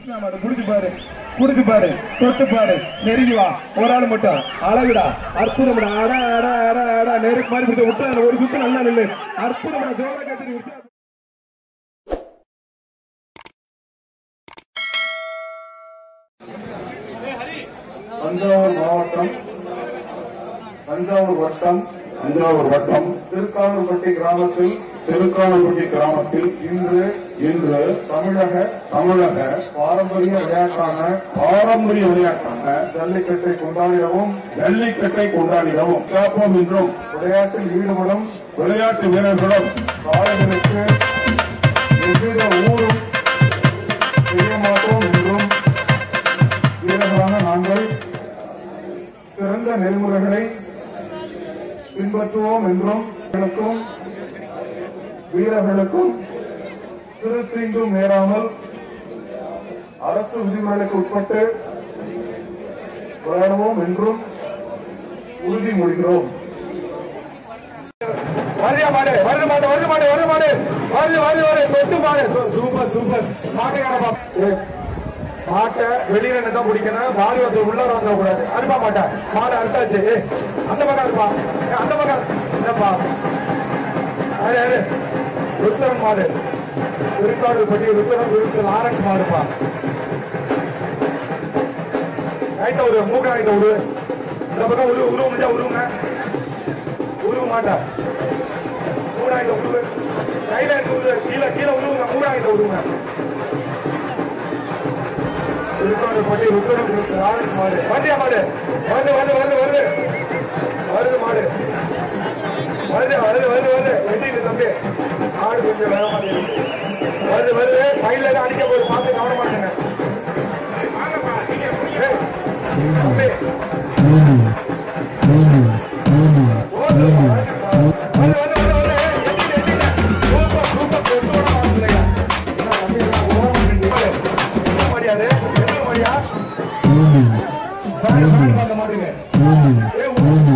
மாடு புடிச்சு பாரு புடிச்சு பாரு தொட்டு பாரு நெருங்கி வா ஒரு ஆள் மட்டும் அழகுடா அற்புதம்டா அட அட அட அட நெருக்கு மாதிரி பிடிச்ச விட்டா ஒரு சுத்து நல்லா நில்லு அற்புதம்டா ஜோர கத்திரி விட்டு தஞ்சாவூர் மாவட்டம் தஞ்சாவூர் வட்டம் தஞ்சாவூர் வட்டம் திருக்கானூர்பட்டி கிராமத்தில் திருக்கானூர்பட்டி கிராமத்தில் இன்று இன்று தமிழக தமிழக பாரம்பரிய விளையாட்டான பாரம்பரிய விளையாட்டான ஜல்லிக்கட்டை கொண்டாடிடவும் ஜல்லிக்கட்டை கொண்டாடிடவும் காப்போம் என்றும் விளையாட்டில் ஈடுபடும் விளையாட்டு வீரர்களும் காளைகளுக்கு எவ்வித ஊரும் செய்ய மாட்டோம் என்றும் வீரர்களான நாங்கள் சிறந்த நெறிமுறைகளை பின்பற்றுவோம் என்றும் வீரர்களுக்கும் வீரர்களுக்கும் சிறு தீங்கும் நேராமல் அரசு விதிமுறைகளுக்கு உட்பட்டு விளையாடுவோம் என்றும் உறுதிமொழிகிறோம் வருது மாடு வருது மாடு வருது மாடு வருது மாடு வருது வருது வருது தொட்டு மாடு சூ- சூப்பர் சூப்பர் மாட்டுக்கார பா- மாட்டை வெளியில இருந்து தான் பிடிக்கணும் வாடி வாசல் உள்ள வந்த கூடாது அனுப்ப மாட்டேன் மாடு அறுத்தாச்சு ஏய், அந்த பக்கம் இருப்பா ஏய், அந்த பக்கம் என்னப்பா அது அது ருத்தரன் மாடு திருக்காடு பட்டி ருத்தரன் விருச்சல் ஆரன்ஸ் மாடுப்பா ரைட்ட ஒரு மூக்க ரைட்ட ஒரு இந்த பக்கம் உருவு உருவ முடிஞ்சா உருவுங்க உருவ மாட்டேன் மூணாயிரம் உருவு கையில இருக்கு உருவு கீழே கீழே உருவுங்க மூணாயிரம் உருவுங்க திருக்காடு பட்டி ருத்தரம் ஆரஸ் மாடு வருதியா மாடு வருது வருது வருது வருது வருது மாடு வருது வருது வருது வருது வெட்டிட்டு தம்பி ஆடு கொஞ்சம் வேகமா இருக்கு. வருது வருது சைட்ல இருந்து அடிக்க போது பார்த்து கவன மாட்டேங்க ஏய், தம்பி ஓடு, வருது, வருது, வருது, வருது. ஏய், எட்டிட்டு, எட்டிட்டு. சூப்பர், சூப்பர், கொட்டோட வாங்குறீங்க. என்ன தம்பி, எல்லாம் ஓரம் பண்ணிட்டீங்க. என்ன மாடியாது? என்ன மாடியா? ஃபேன், ஃபேன் பார்க்க மாட்டீங்க. ஏய், உ- வருது,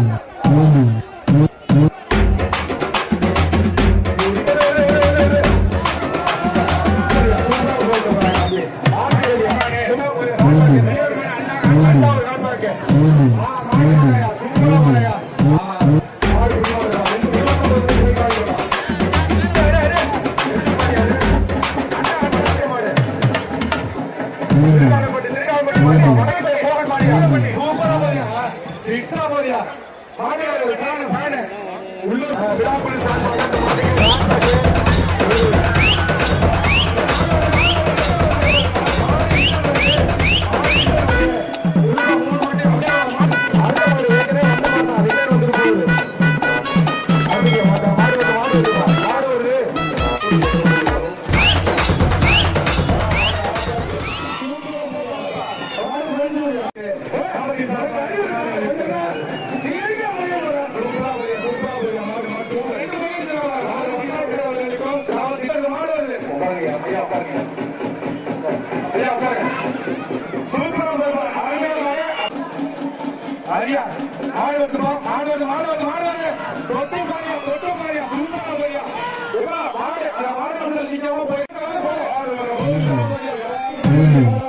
வருது, வருது, வருது. சூப்பரியா, சூப்பரா போயிட்டு வராங்க தம்பி. ஆட்டு வெளியா. சும்மா ஒரு அண்ணா ஒரு கால் பாருங்க. ஆ, மாடு போறையா, சூப்பரா போறையா. ஆ, மாடு உள்ள வருதா. ரெண்டு கிலோ கொண்டு வந்து விவசாயிகளா. டேய், டேய், டேய். எப்படி மாடியாது? அண்ணா, அண்ணா, அண்ணா மாடு. திருக்காலப்பட்டி, திருக்காலப்பட்டி மாடியா. வடக்கு போகன் மாடியா. சூப்பரா போறியா. சிட்டா போறியா. மாடியாரு, ஒரு ஃபேனு, ஃபேனு. உள்ளூர் ஆ, விழாக்குழு சார்பாக இந்த மாடிக்கு அரியா மாடு வந்துருமா மாடு வந்து மாடு வந்து மாடு வந்து தொட்டு பாரியா தொட்டு பாரியா சூப்பரா பாரியா மாடு அந்த மாடு வந்து நிக்காம போய்